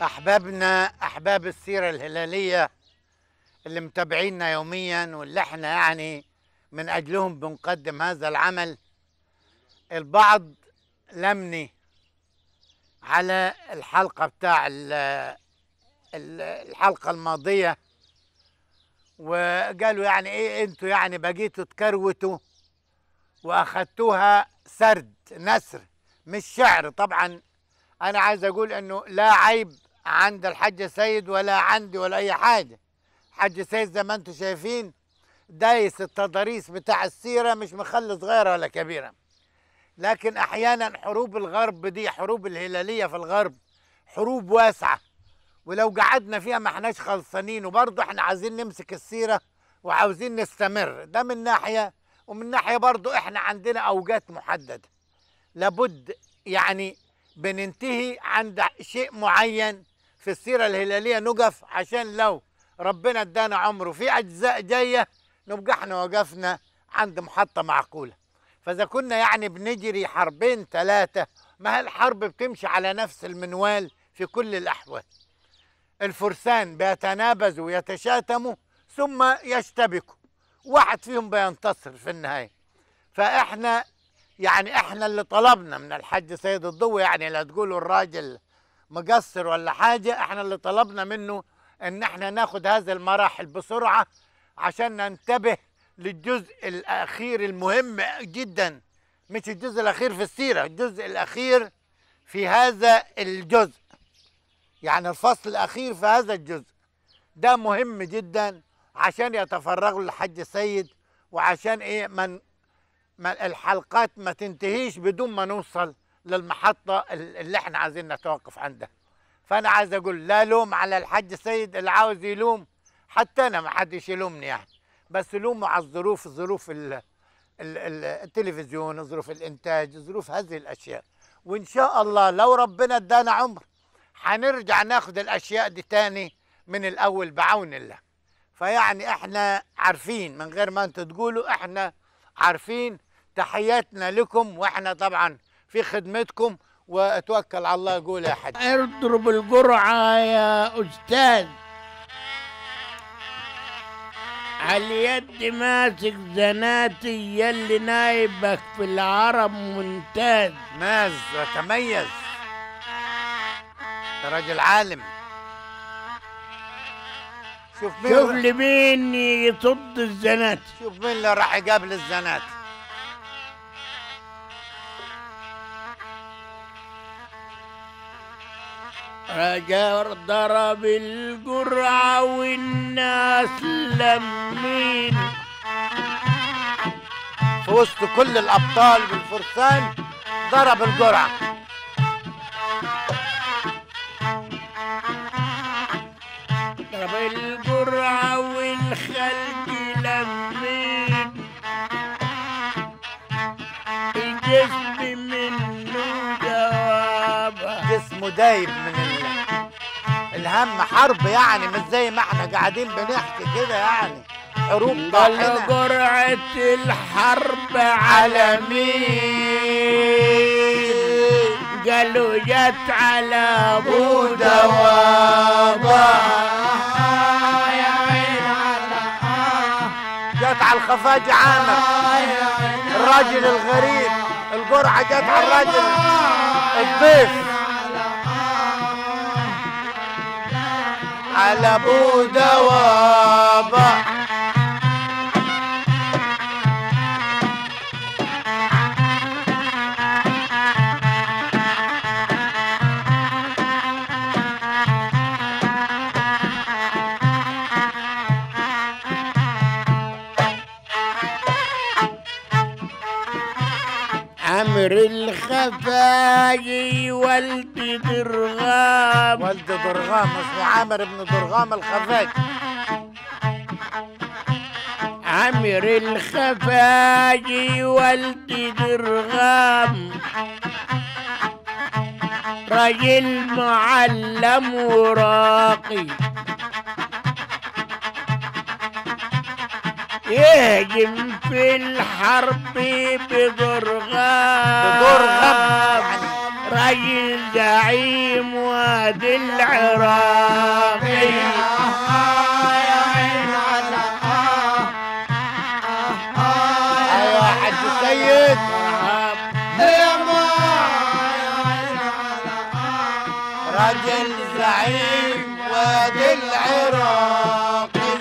احبابنا احباب السيره الهلاليه اللي متابعينا يوميا واللي احنا يعني من اجلهم بنقدم هذا العمل البعض لمني على الحلقه بتاع ال- ال- الحلقه الماضيه وقالوا يعني ايه انتوا يعني بقيتوا تكروتوا واخدتوها سرد نثر مش شعر طبعا انا عايز اقول انه لا عيب عند الحاج سيد ولا عندي ولا اي حاجه الحاج سيد زي ما انتم شايفين دايس التضاريس بتاع السيره مش مخلي صغيره ولا كبيره لكن احيانا حروب الغرب دي حروب الهلاليه في الغرب حروب واسعه ولو قعدنا فيها ما احناش خلصانين وبرضه احنا عايزين نمسك السيره وعاوزين نستمر ده من ناحيه ومن ناحيه برضه احنا عندنا اوقات محدده لابد يعني بننتهي عند شيء معين في السيره الهلاليه نقف عشان لو ربنا ادانا عمره في اجزاء جايه نبقى احنا وقفنا عند محطه معقوله فاذا كنا يعني بنجري حربين ثلاثه ما هي الحرب بتمشي على نفس المنوال في كل الاحوال الفرسان بيتنابزوا ويتشاتموا ثم يشتبكوا واحد فيهم بينتصر في النهايه فاحنا يعني احنا اللي طلبنا من الحاج سيد الضوء يعني لا تقولوا الراجل مقصر ولا حاجه احنا اللي طلبنا منه ان احنا ناخد هذه المراحل بسرعه عشان ننتبه للجزء الاخير المهم جدا مش الجزء الاخير في السيره الجزء الاخير في هذا الجزء يعني الفصل الاخير في هذا الجزء ده مهم جدا عشان يتفرغوا للحج سيد وعشان ايه من ما الحلقات ما تنتهيش بدون ما نوصل للمحطة اللي احنا عايزين نتوقف عندها فأنا عايز أقول لا لوم على الحاج سيد اللي عاوز يلوم حتى أنا ما حدش يلومني يعني بس لوموا على الظروف ظروف ال ال ال التلفزيون ظروف الإنتاج ظروف هذه الأشياء وإن شاء الله لو ربنا ادانا عمر هنرجع ناخد الأشياء دي تاني من الأول بعون الله فيعني احنا عارفين من غير ما انتوا تقولوا احنا عارفين تحياتنا لكم واحنا طبعا في خدمتكم واتوكل على الله قول يا حاج اضرب القرعة يا أستاذ على اليد ماسك زناتي يلي نايبك في العرب ممتاز ماز وتميز يا راجل عالم شوف مين شوف لي مين يصد الزنات شوف مين اللي راح يقابل الزنات رجع ضرب القرعة والناس لمين في وسط كل الابطال والفرسان ضرب الجرعه ضرب القرعة والخلق لمين الجسم منه جوابه جسمه دايب من ال... الهم حرب يعني مش زي ما احنا قاعدين بنحكي كده يعني حروب قال طاحنه قرعة الحرب على مين قالوا جت على ابو دوابة يا عين على جت على الخفاج عامر الراجل الغريب القرعه جت على الراجل الضيف على ابو دوابه عمر الخفاجي والد درغام والد درغام اسمه عامر بن درغام الخفاج عمر الخفاجي والد درغام رجل معلم وراقي يهجم في الحرب بدرغام بدرغم يعني رجل زعيم وادي العراقي ايوه يا حج سيد راجل زعيم وادي العراقي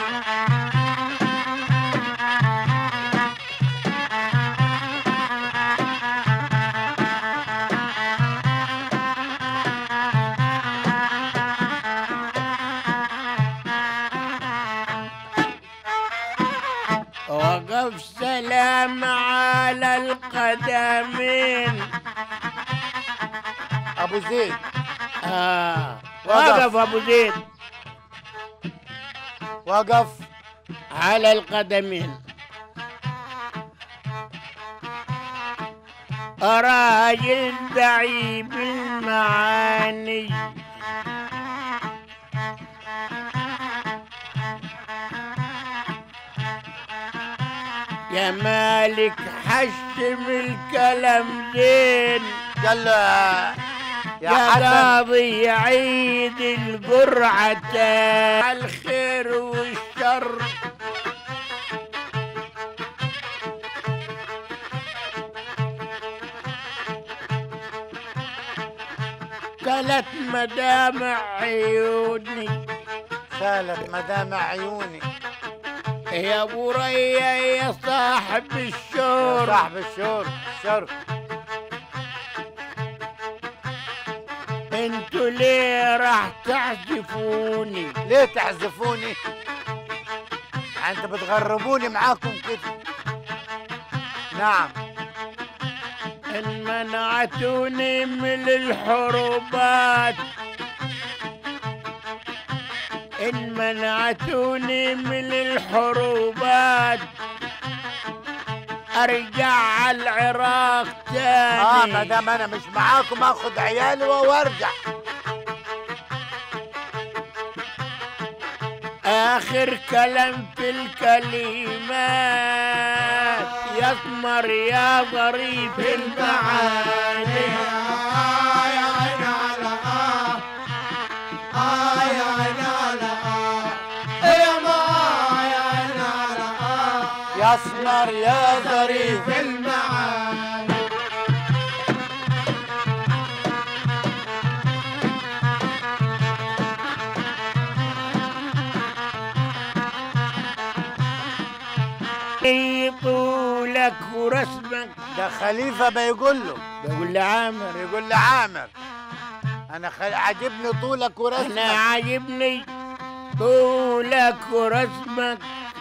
وقف سلام على القدمين ابو زيد آه. وقف. وقف ابو زيد وقف على القدمين راجل ضعيف المعاني يا مالك حشم الكلام زين قال له يا- يا يا حسن قاضي عيد القرعتين الخير والشر ثلاث مدامع عيوني سالت مدام عيوني يا ابو ريا يا صاحب يا الشور صاحب الشور الشرق انتوا ليه راح تعزفوني ليه تعزفوني انت بتغربوني معاكم كده نعم ان منعتوني من الحروبات ان منعتوني من الحروبات ارجع على العراق تاني اه ما دام انا مش معاكم اخد عيالي وارجع اخر كلام في الكلمات يثمر يا ظريف المعاني يا اسمر يا ظريف طولك ورسمك ده خليفه بيقول له بقول لعامر يقول لعامر انا خل... عاجبني طولك انا ورسمك عاجبني طولك ورسمك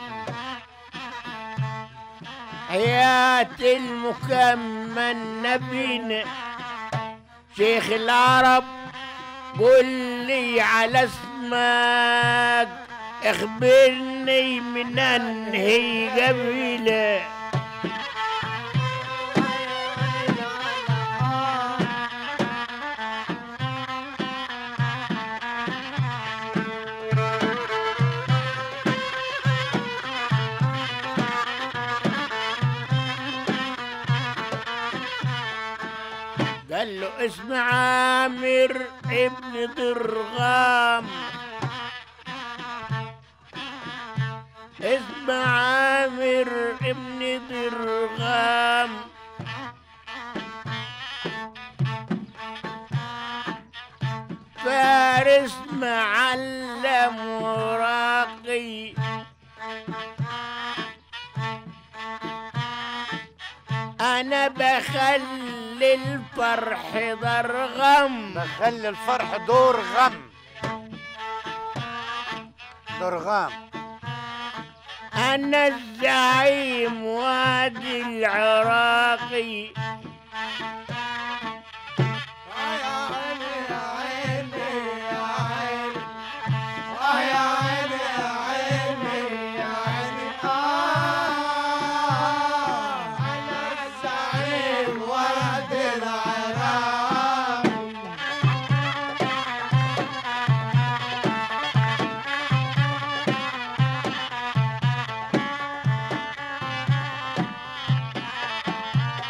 حياة المكمل نبينا شيخ العرب قل لي على اسمك اخبرني من انهي قبيله قال له اسم عامر ابن درغام اسم عامر ابن درغام فارس معلم وراقي انا بخلي الفرح ضرغم بخلي الفرح دور غم درغام انا الزعيم وادي العراقي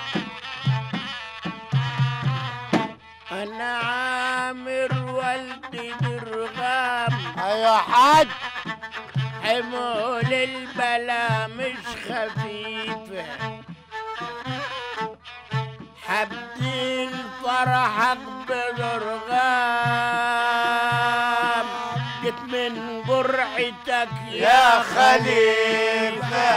انا عامر والد يا حاج حمول البلا مش خفيفة حبد الفرح بضرغام جيت من قرعتك يا خليفة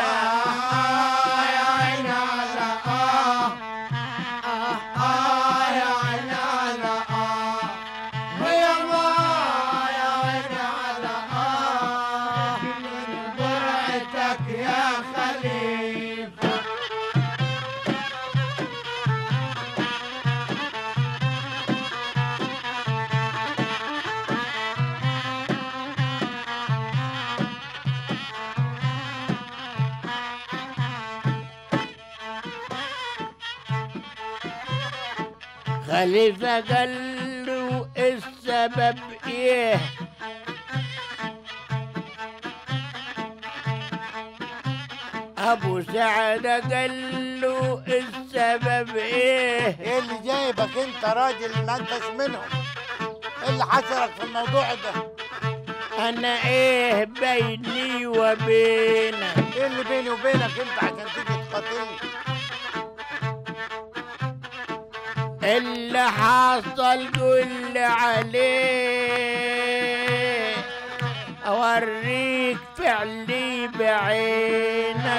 خليفة قال له السبب ايه ابو سعد قال له السبب ايه ايه اللي جايبك انت راجل ما انتش منهم ايه اللي حشرك في الموضوع ده انا ايه بيني وبينك ايه اللي بيني وبينك انت عشان تيجي تقاتلني اللي حصل قول عليه اوريك فعلي بعينك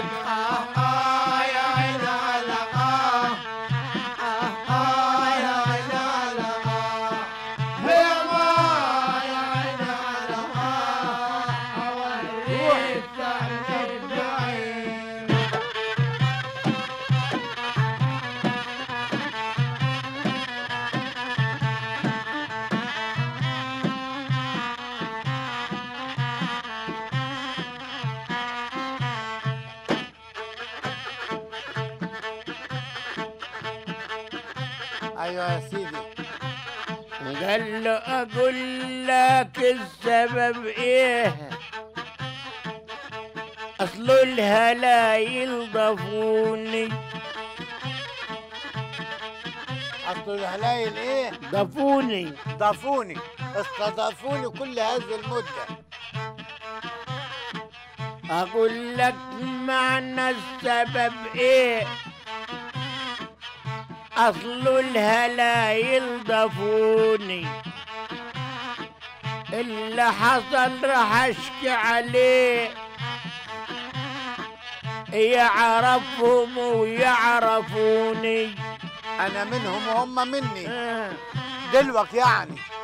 ايوه يا سيدي قال له اقول لك السبب ايه اصل الهلايل ضفوني اصل الهلايل ايه ضفوني ضافوني استضافوني كل هذه المدة اقول لك معنى السبب ايه اصل الهلايل ضفوني اللي حصل راح اشكي عليه يعرفهم ويعرفوني انا منهم وهم مني آه. دلوك يعني